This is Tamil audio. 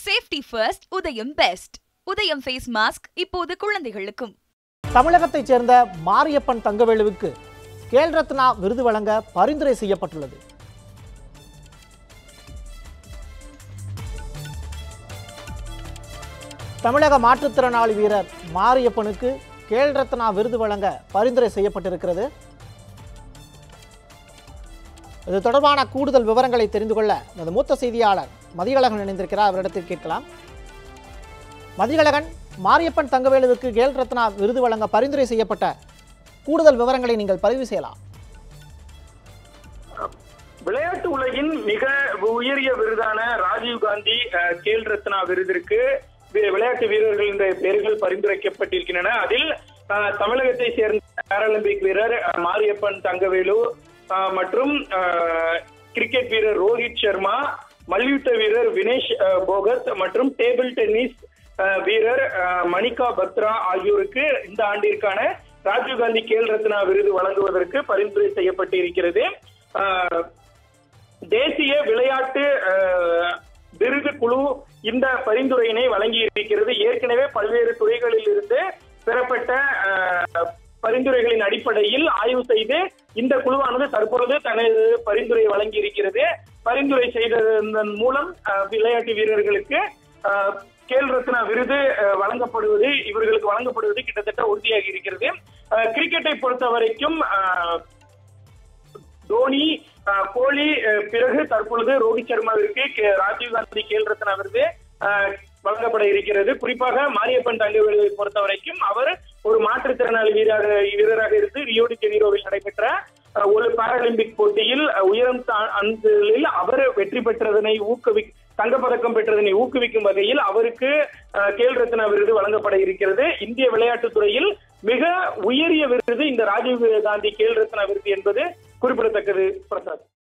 safety first Udhayam best Udhayam face mask இப்போது குழந்தைகளுக்கும் தமிழகத்தைச் சேர்ந்த மாரியப்பன் தங்கவேலுவுக்கு கேல் ரத்னா விருது வழங்க பரிந்துரை செய்யப்பட்டுள்ளது தமிழக மாற்றுத்திறனாளி வீரர் மாரியப்பனுக்கு கேல் ரத்னா விருது வழங்க பரிந்துரை செய்யப்பட்டிருக்கிறது இது தொடர்பான கூடுதல் விவரங்களை தெரிந்து கொள்ள நமது மூத்த செய்தியாளர் மதியழகன் இணைந்திருக்கிறார் அவரிடத்தில் கேட்கலாம் மதியழகன் மாரியப்பன் தங்கவேலுவுக்கு கேல் ரத்னா விருது வழங்க பரிந்துரை செய்யப்பட்ட கூடுதல் விவரங்களை நீங்கள் பதிவு செய்யலாம் விளையாட்டு உலகின் மிக உயரிய விருதான ராஜீவ் காந்தி அஹ், கேல் ரத்னா விருதிற்கு வி- விளையாட்டு வீரர்களின் பெயர்கள் பரிந்துரைக்கப்பட்டிருக்கின்றன அதில் அஹ், தமிழகத்தை சேர்ந்த பாராலிம்பிக் வீரர் அஹ், மாரியப்பன் தங்கவேலு அஹ், மற்றும் அஹ், கிரிக்கெட் வீரர் ரோஹித் சர்மா மல்யுத்த வீரர் வினேஷ் அஹ், போகத் மற்றும் டேபிள் டென்னிஸ் அஹ், வீரர் அஹ், மணிகா பத்ரா ஆகியோருக்கு இந்த ஆண்டிற்கான ராஜீவ்காந்தி கேல் ரத்னா விருது வழங்குவதற்கு பரிந்துரை செய்யப்பட்டிருக்கிறது அஹ், தேசிய விளையாட்டு அஹ், விருது குழு இந்த பரிந்துரையினை வழங்கி இருக்கிறது ஏற்கனவே பல்வேறு துறைகளில் இருந்து பெறப்பட்ட அஹ், பரிந்துரைகளின் அடிப்படையில் ஆய்வு செய்து இந்த குழுவானது தற்பொழுது தனது பரிந்துரையை வழங்கி இருக்கிறது பரிந்துரை செய்ததன் மூலம் அஹ், விளையாட்டு வீரர்களுக்கு அஹ், கேல் ரத்னா விருது அஹ், வழங்கப்படுவது இவர்களுக்கு வழங்கப்படுவது கிட்டத்தட்ட உறுதியாகி இருக்கிறது அஹ், கிரிக்கெட்டை பொறுத்த வரைக்கும் அஹ், தோனி அஹ், கோலி அஹ், பிறகு தற்பொழுது ரோஹித் சர்மாவிற்கு கே- ராஜீவ் காந்தி கேல் ரத்னா விருது அஹ், வழங்கப்பட இருக்கிறது குறிப்பாக மாரியப்பன் தங்கவேலுவை பொறுத்த வரைக்கும் அவர் ஒரு மாற்றுத்திறனாளி வீரராக வீரராக இருந்து ரியோ டி ஜெனீரோவில் நடைபெற்ற அஹ், ஒரு பாராலிம்பிக் போட்டியில் அஹ், உயரம் தா- அந்தில் அவர் வெற்றி பெற்றதனை ஊக்குவி தங்கப்பதக்கம் பெற்றதனை ஊக்குவிக்கும் வகையில் அவருக்கு அஹ், கேல் ரத்னா விருது வழங்கப்பட இருக்கிறது இந்திய விளையாட்டுத் துறையில் மிக உயரிய விருது இந்த ராஜீவ் காந்தி கேல் ரத்னா விருது என்பது குறிப்பிடத்தக்கது பிரசாத்